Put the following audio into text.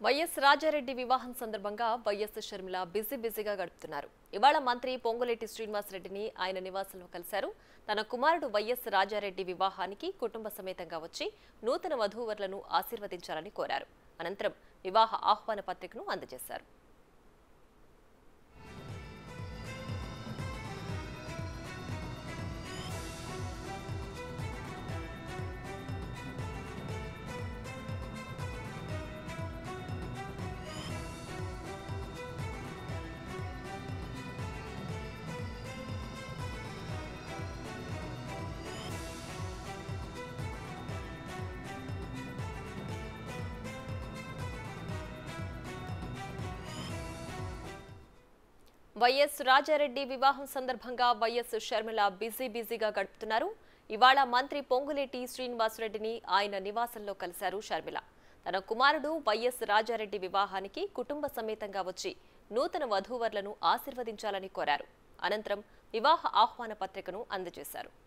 YS Rajareddy వివాహం సందర్భంగా YS Sharmila busy బిజీగా గడుపుతున్నారు ఇవాళ మంత్రి పొంగులేటి శ్రీనివాసరెడ్డిని ఆయన నివాసంలో కలిశారు తన కుమారుడు వైఎస్ రాజారెడ్డి వివాహానికి కుటుంబ సమేతంగా వచ్చి నూతన వధూవరులను ఆశీర్వదించాలని కోరారు అనంతరం వివాహ ఆహ్వాన పత్రికను అందజేశారు వైఎస్ రాజారెడ్డి వివాహం సందర్భంగా వైఎస్ షర్మిల బిజీ బిజీగా గడుపుతున్నారు ఇవాళ మంత్రి పొంగులేటి శ్రీనివాసరెడ్డిని ఆయన నివాసంలో కలిశారు షర్మిల తన కుమారుడు వైఎస్ రాజారెడ్డి వివాహానికి కుటుంబ సమేతంగా వచ్చి నూతన వధూవరులను ఆశీర్వదించాలని కోరారు అనంతరం వివాహ ఆహ్వాన పత్రికను అందజేశారు